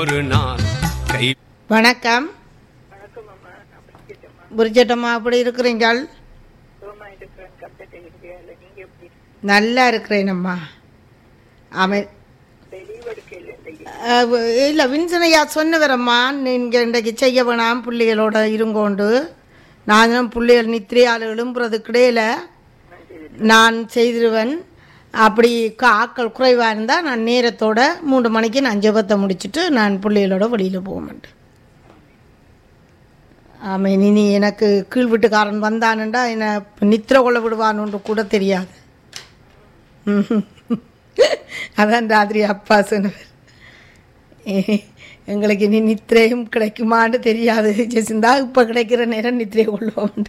ஒரு நாள் கை வணக்கம் புரிஜட்டம்மா அப்படி இருக்கிறீங்கள் நல்லா இருக்கிறேனம்மா அவன் இல்லை வின்சனையா சொன்னவரம்மா நீங்கள் இன்றைக்கு செய்ய வேணாம் பிள்ளைகளோட இருங்கோண்டு நானும் பிள்ளைகள் நித்திரையால் எழும்புறதுக்கு இடையில நான் செய்திருவேன் அப்படி கா- ஆட்கள் குறைவாக இருந்தால் நான் நேரத்தோட மூன்று மணிக்கு நான் ஜெபத்தை முடிச்சுட்டு நான் பிள்ளைகளோட வெளியில் போக மாட்டேன் ஆமாம் இனி எனக்கு கீழ் வீட்டுக்காரன் வந்தானுண்டா என்னை நித்திர கொள்ள விடுவானுன்னு கூட தெரியாது ம்ஹும். அதான் ராத்திரி அப்பா சொன்னவர் எ- எங்களுக்கு இனி நித்திரையும் கிடைக்குமான்னு தெரியாது ஜெசிந்தா இப்போ கிடைக்கிற நேரம் நித்திரை கொள்வோம்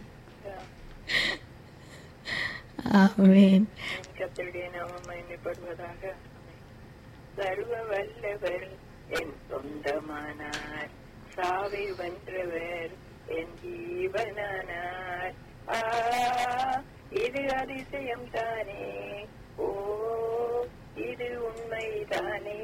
ஆமேன் கத்தருடைய நாமம் மகிமைப்படுவதாக சர்வ வல்லவர் என் சொந்தமானார் சாவை வென்றவர் என் ஜீவனானார் ஆ இது அதிசயம் தானே ஓ இது உண்மைதானே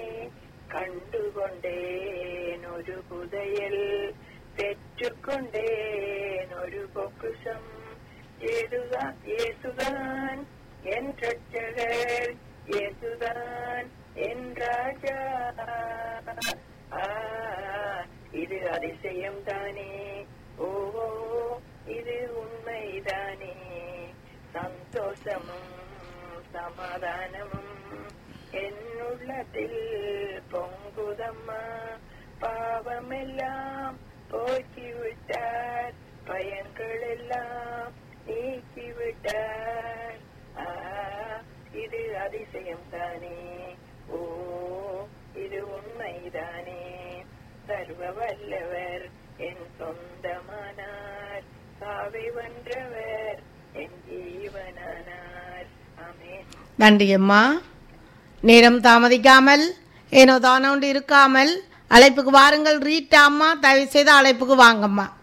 கண்டுகொண்டேன் ஒரு புதையல் பெற்றுக்கொண்டேன் ஒரு பொக்குசம் ஏதுதான் ஏசுதான் என் ரட்சகர் ஏசுதான் என் ராஜா ஆ, இது அதிசயம் தானே ஓ இது உண்மைதானே சந்தோஷமும் சமாதானமும் என் உள்ளத்தில் பொங்குதம்மா பாவமெல்லாம் போக்கிவிட்டார் பயன்கள் எல்லாம் நீக்கிவிட்டார் ஆ, இது அதிசயம் தானே ஓ இது உண்மைதானே சர்வ வல்லவர் என் சொந்தமானார் சாவை வென்றவர் என் ஜீவனானார் ஆமென் நன்றி அம்மா நேரம் தாமதிக்காமல் ஏனோ தானோண்டு இருக்காமல் அழைப்புக்கு வாருங்கள் ரீட்டா அம்மா தயவு செய்து அழைப்புக்கு வாங்கம்மா